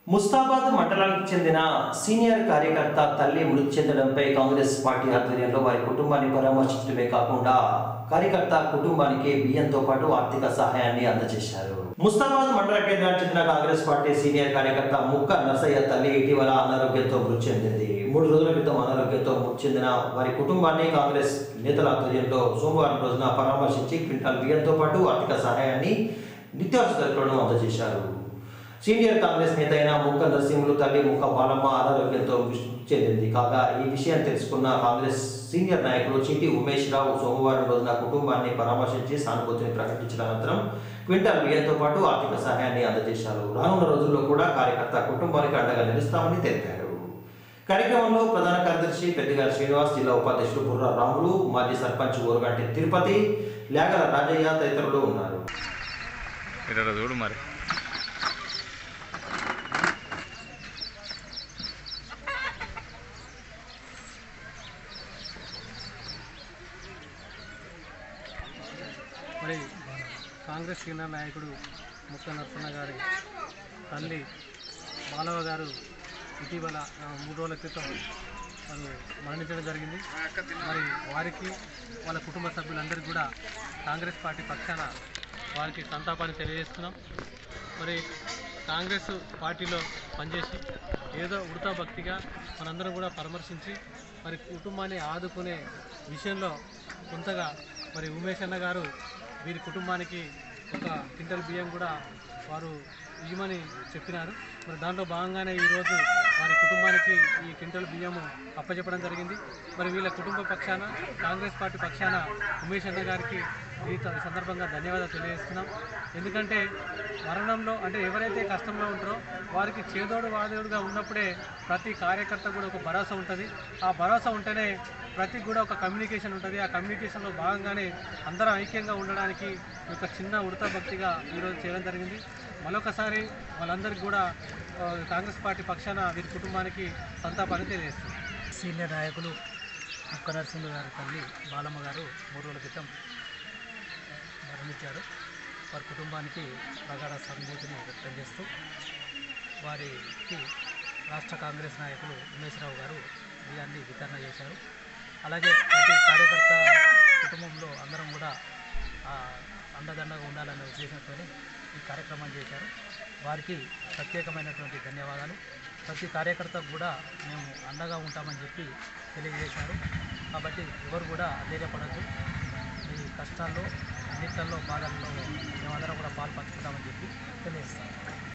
ముస్తాబాద్ మండలానికి చెందిన సీనియర్ కార్యకర్త తల్లి మృతి చెందడంపై కాంగ్రెస్ పార్టీ ఆధ్వర్యంలో వారి కుటుంబాన్ని పరామర్శించడమే కాకుండా కార్యకర్త కుటుంబానికి బియ్యంతో పాటు ఆర్థిక సహాయాన్ని అందజేశారు ముస్తాబాద్ మండల కేంద్రానికి చెందిన కాంగ్రెస్ పార్టీ సీనియర్ కార్యకర్త ముక్క నర్సయ్య తల్లి ఇటీవల అనారోగ్యంతో మృతి చెందింది మూడు రోజుల క్రితం అనారోగ్యంతో మృతి చెందిన వారి కుటుంబాన్ని కాంగ్రెస్ నేతల ఆధ్వర్యంలో సోమవారం రోజున పరామర్శించి క్వింటాల్ బియ్యంతో పాటు ఆర్థిక సహాయాన్ని నిత్యావసర సరుకులను అందజేశారు సీనియర్ కాంగ్రెస్ నేత అయిన ముక్క నరసింహులు తల్లి ముక్క బాలమ్మ అనారోగ్యంతో మృతి చెందింది కాగా ఈ విషయాన్ని తెలుసుకున్న కాంగ్రెస్ సీనియర్ నాయకులు చీటి ఉమేష్ రావు సోమవారం రోజున కుటుంబాన్ని పరామర్శించి సానుభూతిని ప్రకటించిన అనంతరం క్వింటాల్ బియ్యంతో పాటు ఆర్థిక సహాయాన్ని అందజేశారు రానున్న రోజుల్లో కూడా కార్యకర్త కుటుంబానికి అండగా నిలుస్తామని తెలిపారు కార్యక్రమంలో ప్రధాన కార్యదర్శి పెద్దగారి శ్రీనివాస్ జిల్లా ఉపాధ్యక్షులు బుర్రా రాములు మాజీ సర్పంచ్ ఊరుగంటి తిరుపతి లేగల రాజయ్య తదితరులు ఉన్నారు ఇక్కడ చూడు మరి మరి కాంగ్రెస్ సీనియర్ నాయకుడు ముక్క నరసన్న గారి తల్లి బాలవ గారు ఇటీవల ఆ, మూడు రోజుల క్రితం వారు మరణించడం జరిగింది మరి వారికి వాళ్ళ కుటుంబ సభ్యులందరికీ కూడా కాంగ్రెస్ పార్టీ పక్షాన వారికి సంతాపాన్ని తెలియజేస్తున్నాం మరి కాంగ్రెస్ పార్టీలో పనిచేసి ఏదో ఉడతా భక్తిగా మనందరం కూడా పరామర్శించి మరి కుటుంబాన్ని ఆదుకునే విషయంలో కొంతగా మరి ఉమేష్ అన్న గారు వీరి కుటుంబానికి ఒక క్వింటల్ బియ్యం కూడా వారు ఇవ్వమని చెప్పినారు మరి దాంట్లో భాగంగానే ఈరోజు వారి కుటుంబానికి ఈ క్వింటల్ బియ్యము అప్పచెప్పడం జరిగింది మరి వీళ్ళ కుటుంబ పక్షాన కాంగ్రెస్ పార్టీ పక్షాన ఉమేష్ అన్న గారికి ఈ త- ఈ సందర్భంగా ధన్యవాదాలు తెలియజేస్తున్నాం ఎందుకంటే మరణంలో అంటే ఎవరైతే కష్టంలో ఉంటారో వారికి చేదోడు వాదోడుగా ఉన్నప్పుడే ప్రతి కార్యకర్త కూడా ఒక భరోసా ఉంటుంది ఆ భరోసా ఉంటేనే ప్రతి కూడా ఒక కమ్యూనికేషన్ ఉంటుంది ఆ కమ్యూనికేషన్లో భాగంగానే అందరం ఐక్యంగా ఉండడానికి ఒక చిన్న ఉడత భక్తిగా ఈరోజు చేయడం జరిగింది మరొకసారి వాళ్ళందరికీ కూడా ఆ, కాంగ్రెస్ పార్టీ పక్షాన వీరి కుటుంబానికి సంతాపాన్ని తెలియజేస్తుంది సీనియర్ నాయకులు ముక్క నరసింహ గారి తల్లి బాలమ్మ గారు మూడు రోజుల క్రితం మరణించారు వారి కుటుంబానికి ప్రగాఢ సానుభూతిని వ్యక్తం చేస్తూ వారికి రాష్ట్ర కాంగ్రెస్ నాయకులు ఉమేశ్వరరావు గారు బియ్యాన్ని వితరణ చేశారు అలాగే ప్రతి కార్యకర్త కుటుంబంలో అందరం కూడా ఆ, అండదండగా ఉండాలన్న ఉద్దేశంతో ఈ కార్యక్రమం చేశారు వారికి ప్రత్యేకమైనటువంటి ధన్యవాదాలు ప్రతి కార్యకర్తకు కూడా మేము అండగా ఉంటామని చెప్పి తెలియజేశారు కాబట్టి ఎవరు కూడా అధైర్యపడద్దు ఈ కష్టాల్లో అన్నిట్లలో బాధల్లో మేమందరం కూడా పాలు పంచుకుంటామని చెప్పి తెలియజేస్తాం